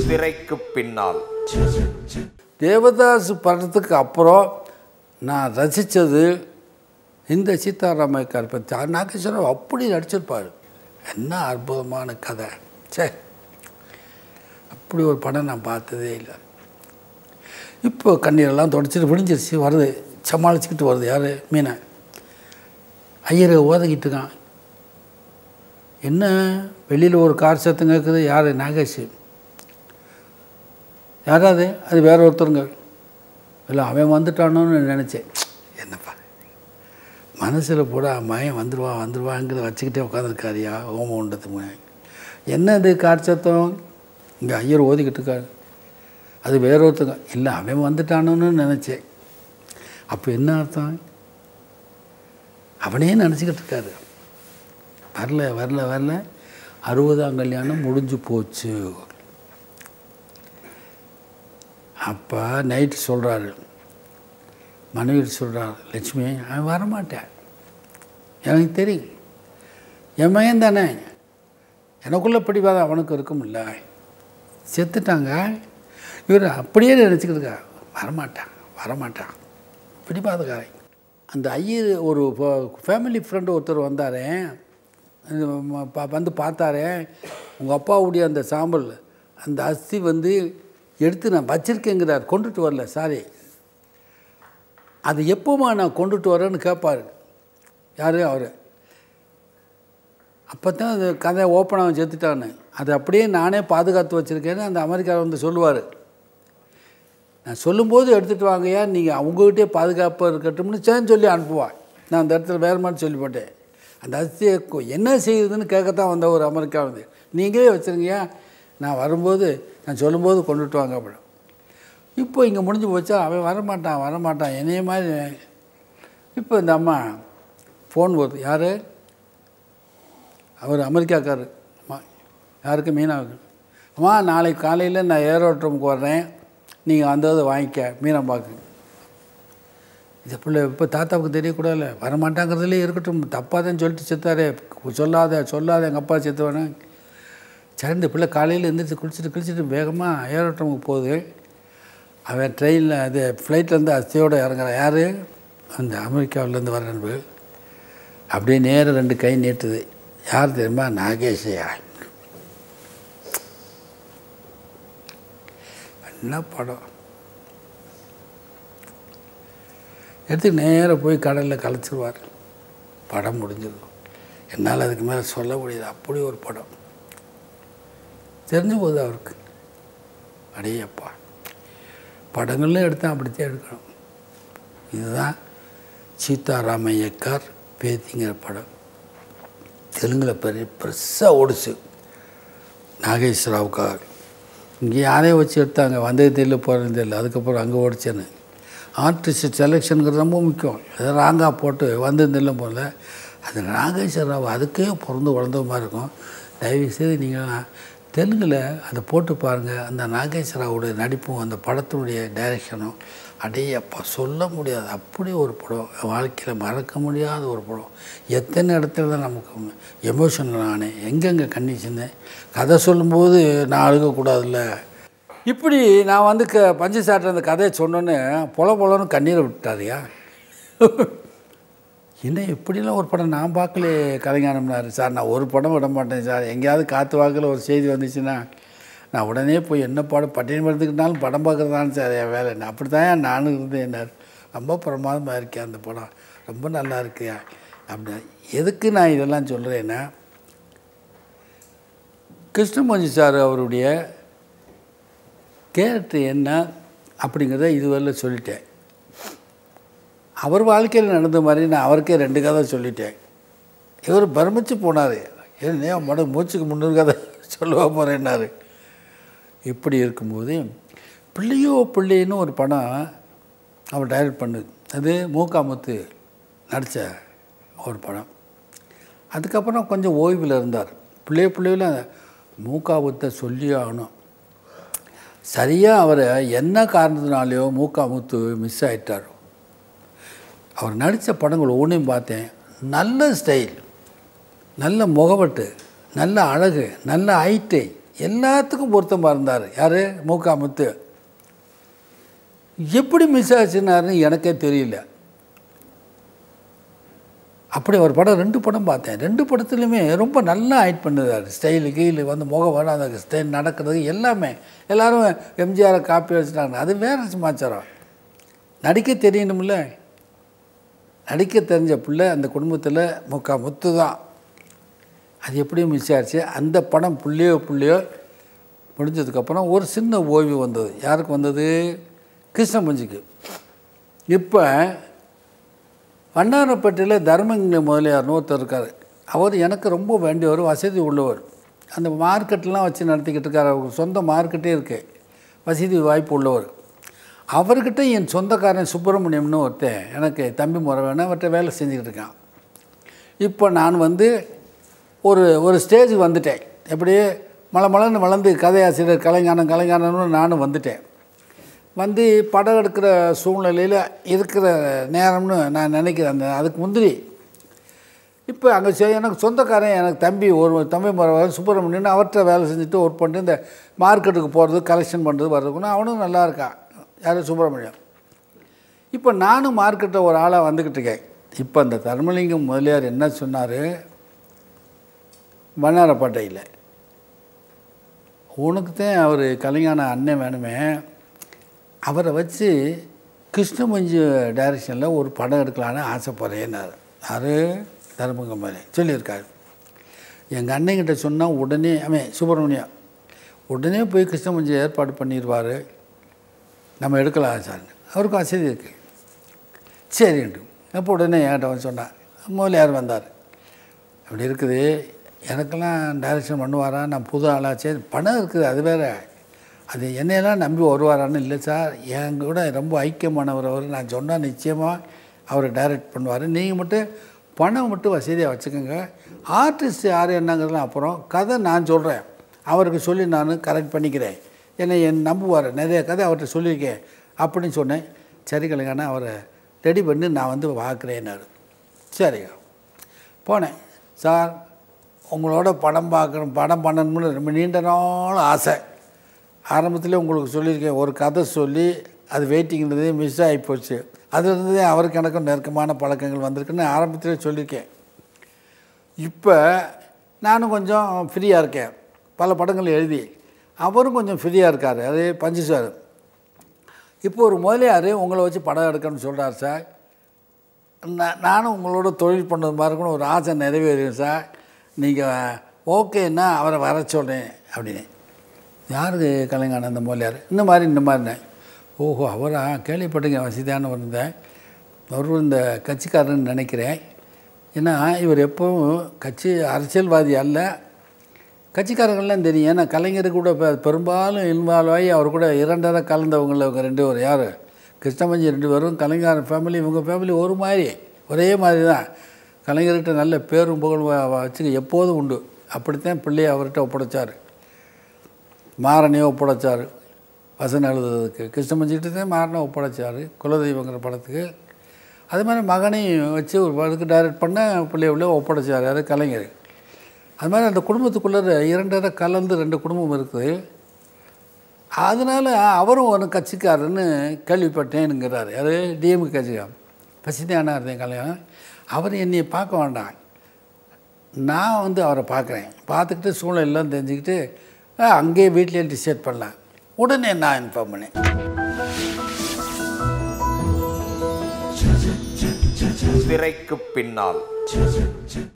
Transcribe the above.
திரைக்கு பின்னால் தேவதாஸ் படத்துக்கு அப்புறம் நான் ரசித்தது இந்த சீதாராமைக்கார் பற்றி நாகேஸ்வரராவ் அப்படி நடிச்சிருப்பார் என்ன அற்புதமான கதை சே அப்படி ஒரு படம் நான் பார்த்ததே இல்லை இப்போ கண்ணீரெல்லாம் தொடச்சிட்டு விடிஞ்சிருச்சு வருது சமாளிச்சுக்கிட்டு வருது யார் மீனை ஐயரை ஓதக்கிட்டு இருக்கான் என்ன வெளியில் ஒரு கார் சத்தம் கேட்குது யார் நாகேஷ் யாராவது அது வேற ஒருத்தருங்க இல்லை அவன் வந்துட்டானோன்னு நினச்சேன் என்னப்பா மனசில் போட மயம் வந்துடுவான் வந்துடுவாங்கிற வச்சுக்கிட்டே உட்காந்துருக்காரியா ஓமம் உண்டது என்ன இது கார் சத்தம் இங்கே ஐயர் ஓதிக்கிட்டு இருக்காரு அது வேற ஒருத்தங்க இல்லை அவன் வந்துட்டானோன்னு நினச்சேன் அப்போ என்ன அர்த்தம் அவனே நினச்சிக்கிட்டு இருக்காரு வரல வரல வரல அறுபதாம் கல்யாணம் முடிஞ்சு போச்சு அப்போ நைட்டு சொல்கிறாரு மனைவி சொல்கிறார் லட்சுமி அவன் வரமாட்டேன் எனக்கு தெரியும் என் மகன் தானே எனக்குள்ளே பிடிவாதம் அவனுக்கு இருக்கும்ல செத்துட்டாங்க இவர் அப்படியே நினச்சிக்கிட்டு வரமாட்டான் வரமாட்டான் பிடிவாதக்காரன் அந்த ஐயர் ஒரு ஃபேமிலி ஃப்ரெண்டு ஒருத்தர் வந்தார் வந்து பார்த்தாரே உங்கள் அப்பாவுடைய அந்த சாம்பல் அந்த அஸ்தி வந்து எடுத்து நான் வச்சிருக்கேங்கிறார் கொண்டுட்டு வரல சாரி அது எப்போமா நான் கொண்டுட்டு வரேன்னு கேட்பார் யார் அவர் அப்போ தான் அது கதை ஓப்பனாக செத்துட்டான்னு அது அப்படியே நானே பாதுகாத்து வச்சுருக்கேன்னு அந்த அமெரிக்காவில் வந்து சொல்லுவார் நான் சொல்லும்போது எடுத்துகிட்டு வாங்கய்யா நீங்கள் அவங்ககிட்டே பாதுகாப்பாக இருக்கட்டும்னு சேர்ந்து சொல்லி அனுப்புவான் நான் அந்த இடத்துல வேறு மாதிரி சொல்லி போட்டேன் அந்த அரிசியை கொ- என்ன செய்யுதுன்னு கேட்கத்தான் வந்த ஒரு அமெரிக்கா வந்து நீங்களே வச்சுருங்கய்யா நான் வரும்போது நான் சொல்லும்போது கொண்டுட்டு வாங்க அப்படி இப்போ இங்கே முடிஞ்சு போச்சா அவன் வரமாட்டான் வரமாட்டான் என்னைய மாதிரி இப்போ இந்த அம்மா ஃபோன் வருது யார் அவர் அமெரிக்காக்காரரு அம்மா யாருக்கு மீனாவுக்கு அம்மா நாளைக்கு காலையில் நான் ஏரோட்ரமுக்கு வர்றேன் நீங்கள் வந்ததை வாங்கிக்க மீனை பார்க்க இது பிள்ளை இப்போ தாத்தாவுக்கு தெரியக்கூடாதுல்ல வரமாட்டாங்கிறதுலே இருக்கட்டும் தப்பாக தான் சொல்லிட்டு செத்தாரே சொல்லாத சொல்லாத எங்கள் அப்பா செத்துவானே சரி இந்த பிள்ளை காலையில் எழுந்திரிச்சு குளிச்சுட்டு குளிச்சுட்டு வேகமாக ஏரோட்டமுக்கு போகுது அவன் ட்ரெயினில் அது ஃப்ளைட்லேருந்து அஸ்தியோடு இறங்குறான் யார் அந்த அமெரிக்காவிலேருந்து வர நண்பு அப்படியே நேரம் ரெண்டு கை நீட்டுது யார் தெரியுமா நாகேஷையா என்ன படம் எடுத்து நேராக போய் கடலில் கலைச்சிருவார் படம் முடிஞ்சது என்னால் அதுக்கு மேலே சொல்ல முடியாது அப்படி ஒரு படம் தெரிஞ்சு போகுது அவருக்கு அடையப்பா படங்களும் எடுத்தால் அப்படித்தான் எடுக்கணும் இதுதான் சீதாராமையக்கார் பேத்திங்கிற படம் தெலுங்கில் பெரிய பெருசாக ஓடிச்சு நாகேஸ்வராவுக்காக இங்கே யாரையும் வச்சு எடுத்தாங்க வந்தது தெரியல போகிறது தெரியல அதுக்கப்புறம் அங்கே ஓடிச்சேன்னு ஆர்டிஸ்ட் செலெக்ஷனுங்கிறது ரொம்ப முக்கியம் எதாவது ராங்காக போட்டு வந்தது தெரியல போகல அது நாகேஸ்வர ராவ் அதுக்கே பிறந்து வளர்ந்த மாதிரி இருக்கும் தயவு செய்து நீங்கள் தெலுங்கில் அதை போட்டு பாருங்கள் அந்த நாகேஸ்வராவுடைய நடிப்பும் அந்த படத்தினுடைய டைரக்ஷனும் அடையே அப்போ சொல்ல முடியாது அப்படி ஒரு படம் என் வாழ்க்கையில் மறக்க முடியாத ஒரு படம் எத்தனை இடத்துல தான் நமக்கு எமோஷனல் ஆனேன் எங்கெங்கே கண்டிஷனு கதை சொல்லும்போது நான் அழுகக்கூடாதுல்ல இப்படி நான் வந்து க பஞ்சு சாட்டுற அந்த கதையை சொன்னோன்னே பொல பொலன்னு கண்ணீரை விட்டாரியா என்ன இப்படிலாம் ஒரு படம் நான் பார்க்கல கலைஞானம்னாரு சார் நான் ஒரு படம் விட மாட்டேன் சார் எங்கேயாவது காற்று வாக்கில் ஒரு செய்தி வந்துச்சுன்னா நான் உடனே போய் என்ன படம் பட்டியல் மருந்துக்கிட்டாலும் படம் பார்க்குறதான்னு சார் என் வேலை அப்படி தான் நானும் இருந்தேன் என்ன ரொம்ப பிரமாதமாக இருக்கேன் அந்த படம் ரொம்ப நல்லா இருக்கியா அப்படி எதுக்கு நான் இதெல்லாம் சொல்கிறேன்னா கிருஷ்ணமூர்த்தி சார் அவருடைய கேரக்டர் என்ன அப்படிங்கிறத இதுவரை சொல்லிட்டேன் அவர் வாழ்க்கையில் நடந்த மாதிரி நான் அவருக்கே ரெண்டு கதை சொல்லிட்டேன் இவர் பிரமிச்சு போனார் ஏன் மட மூச்சுக்கு முன்னூறு கதை சொல்லுவா போகிறேன்னாரு இப்படி இருக்கும்போது பிள்ளையோ பிள்ளைன்னு ஒரு படம் அவர் டைரக்ட் பண்ணுது அது மூக்காமுத்து நடித்த ஒரு படம் அதுக்கப்புறம் கொஞ்சம் ஓய்வில் இருந்தார் பிள்ளைய பிள்ளையில மூக்காமுத்தை சொல்லி ஆகணும் சரியாக அவர் என்ன காரணத்தினாலேயோ மூக்காமுத்து மிஸ் ஆயிட்டார் அவர் நடித்த படங்கள் ஒவ்வொன்றையும் பார்த்தேன் நல்ல ஸ்டைல் நல்ல முகவட்டு நல்ல அழகு நல்ல ஹைட்டு எல்லாத்துக்கும் பொருத்தமாக இருந்தார் யார் மூக்கா முத்து எப்படி மிஸ் ஆச்சுன்னாருன்னு எனக்கே தெரியல அப்படி ஒரு படம் ரெண்டு படம் பார்த்தேன் ரெண்டு படத்துலையுமே ரொம்ப நல்லா ஆக்ட் பண்ணுறாரு ஸ்டைலு கீழு வந்து முகம் வர அந்த ஸ்டைல் நடக்கிறது எல்லாமே எல்லாரும் எம்ஜிஆரை காப்பி வச்சுட்டாங்க அது வேறு சமாச்சாரம் நடிக்க தெரியணும்ல நடிக்க தெரிஞ்ச பிள்ளை அந்த குடும்பத்தில் முக்கா முத்து தான் அது எப்படியும் மிஸ் ஆச்சு அந்த படம் புள்ளையோ புள்ளையோ முடிஞ்சதுக்கப்புறம் ஒரு சின்ன ஓய்வு வந்தது யாருக்கு வந்தது கிருஷ்ணமஞ்சிக்கு இப்போ வண்ணாரப்பேட்டையில் தர்மங்க முதலியார்னு ஒருத்தர் இருக்கார் அவர் எனக்கு ரொம்ப வேண்டியவர் வசதி உள்ளவர் அந்த மார்க்கெட்லாம் வச்சு நடத்திக்கிட்டு இருக்கார் அவருக்கு சொந்த மார்க்கெட்டே இருக்குது வசதி வாய்ப்பு உள்ளவர் அவர்கிட்ட என் சொந்தக்காரன் சுப்பிரமணியம்னு ஒருத்தன் எனக்கு தம்பி முறை வேணும் அவர்கிட்ட வேலை செஞ்சுக்கிட்டு இருக்கான் இப்போ நான் வந்து ஒரு ஒரு ஸ்டேஜுக்கு வந்துட்டேன் எப்படி மலை மலைன்னு வளர்ந்து கதையாசிரியர் கலைஞானம் கலைஞானம்னு நானும் வந்துட்டேன் வந்து படம் எடுக்கிற சூழ்நிலையில் இருக்கிற நேரம்னு நான் நினைக்கிறேன் அந்த அதுக்கு முந்திரி இப்போ அங்கே செ எனக்கு சொந்தக்காரன் எனக்கு தம்பி ஒரு தம்பி முறை சுப்பிரமணியன் அவர்கிட்ட வேலை செஞ்சுட்டு ஒர்க் பண்ணிட்டு இந்த மார்க்கெட்டுக்கு போகிறது கலெக்ஷன் பண்ணுறது வர்றதுக்குன்னு அவனும் நல்லா இருக்கான் யார் சுப்பிரமணியம் இப்போ நானும் மார்க்கெட்டை ஒரு ஆளாக வந்துக்கிட்டு இருக்கேன் இப்போ அந்த தர்மலிங்கம் முதலியார் என்ன சொன்னார் வண்ணாரப்பேட்டையில் உனக்கு தான் அவர் கலைஞான அண்ணன் வேணுமே அவரை வச்சு கிருஷ்ணமஞ்சு டைரக்ஷனில் ஒரு படம் எடுக்கலான்னு ஆசைப்படுறேன்னாரு யார் தர்மங்கம் மாதிரி சொல்லியிருக்காரு எங்கள் அண்ணன்கிட்ட சொன்னால் உடனே அவன் சுப்பிரமணியம் உடனே போய் கிருஷ்ணமஞ்சு ஏற்பாடு பண்ணிடுவார் நம்ம எடுக்கலாம் சார் அவருக்கும் வசதி இருக்குது சரின்ட்டு அப்போ உடனே என்கிட்ட வந்து சொன்னார் முதலியார் வந்தார் அப்படி இருக்குது எனக்கெல்லாம் டைரக்ஷன் பண்ணுவாரா நான் புது ஆளாச்சே பணம் இருக்குது அது வேற அது என்னையெல்லாம் நம்பி வருவாரான்னு இல்லை சார் என் கூட ரொம்ப ஐக்கியமானவர் அவர் நான் சொன்னால் நிச்சயமாக அவரை டைரக்ட் பண்ணுவார் நீங்கள் மட்டும் பணம் மட்டும் வசதியாக வச்சுக்கோங்க ஆர்டிஸ்ட் யார் என்னங்கிறதுலாம் அப்புறம் கதை நான் சொல்கிறேன் அவருக்கு சொல்லி நான் கரெக்ட் பண்ணிக்கிறேன் என்னை என் நம்புவார் நிறைய கதை அவர்கிட்ட சொல்லியிருக்கேன் அப்படின்னு சொன்னேன் சரி கலைஞானா அவரை ரெடி பண்ணி நான் வந்து பார்க்குறேன்னாரு சரிங்க போனேன் சார் உங்களோட படம் பார்க்கணும் படம் பண்ணணும்னு ரொம்ப நீண்ட நாள் ஆசை ஆரம்பத்தில் உங்களுக்கு சொல்லியிருக்கேன் ஒரு கதை சொல்லி அது வெயிட்டிங்கிறது மிஸ் ஆகி போச்சு அதுலேருந்தே அவருக்கு எனக்கும் நெருக்கமான பழக்கங்கள் வந்திருக்குன்னு ஆரம்பத்திலே சொல்லியிருக்கேன் இப்போ நானும் கொஞ்சம் ஃப்ரீயாக இருக்கேன் பல படங்கள் எழுதி அவரும் கொஞ்சம் ஃப்ரீயாக இருக்கார் அது பஞ்சு சார் இப்போ ஒரு முதலியார் உங்களை வச்சு படம் எடுக்கணும்னு சொல்கிறார் சார் நான் நானும் உங்களோட தொழில் பண்ணது மாதிரி இருக்கணும் ஒரு ஆசை நிறைவேறும் சார் நீங்கள் ஓகேன்னா அவரை வர சொல்கிறேன் அப்படின்னு யாருக்கு கலைஞான அந்த மூலியார் இந்த மாதிரி இந்த மாதிரினே ஓஹோ அவரா கேள்விப்பட்டுங்க வசதியானவர் இருந்தேன் அவர் இந்த கட்சிக்காரன்னு நினைக்கிறேன் ஏன்னா இவர் எப்பவும் கட்சி அரசியல்வாதி அல்ல கட்சிக்காரங்கள்லாம் தெரியும் ஏன்னா கலைஞர் கூட பெ பெரும்பாலும் இன்வால்வ் ஆகி அவர் கூட இரண்டரை கலந்தவங்கள இவங்க ரெண்டு பேர் யார் கிருஷ்ணமஞ்சி ரெண்டு பேரும் கலைஞர் ஃபேமிலி இவங்க ஃபேமிலி ஒரு மாதிரி ஒரே மாதிரி தான் கலைஞர்கிட்ட நல்ல பேரும் புகழ் வ- வ- வச்சுக்க எப்போதும் உண்டு அப்படித்தான் பிள்ளையை அவர்கிட்ட ஒப்படைச்சார் மாறனையை ஒப்படைச்சார் வசனம் எழுதுறதுக்கு கிருஷ்ணமஞ்சிக்கிட்ட தான் மாறனை ஒப்படைச்சார் குலதெய்வங்கிற படத்துக்கு அது மாதிரி மகனையும் வச்சு ஒரு படத்துக்கு டைரக்ட் பண்ண பிள்ளைய உள்ள ஒப்படைச்சார் யார் கலைஞர் அது மாதிரி அந்த குடும்பத்துக்குள்ளே இரண்டரை கலந்து ரெண்டு குடும்பம் இருக்குது அதனால் அவரும் ஒரு கட்சிக்காரன்னு கேள்விப்பட்டேனுங்கிறார் யார் டிஎம்கே கட்சிக்காரன் பசிதானா இருந்தேன் கல்யாணம் அவர் என்னை பார்க்க வேண்டாம் நான் வந்து அவரை பார்க்குறேன் பார்த்துக்கிட்டு சூழ்நிலாம் தெரிஞ்சுக்கிட்டு ஆ, அங்கேயே வீட்லேயே டிசைட் பண்ணலாம் உடனே நான் இன்ஃபார்ம் பண்ணேன் திரைக்கு பின்னால்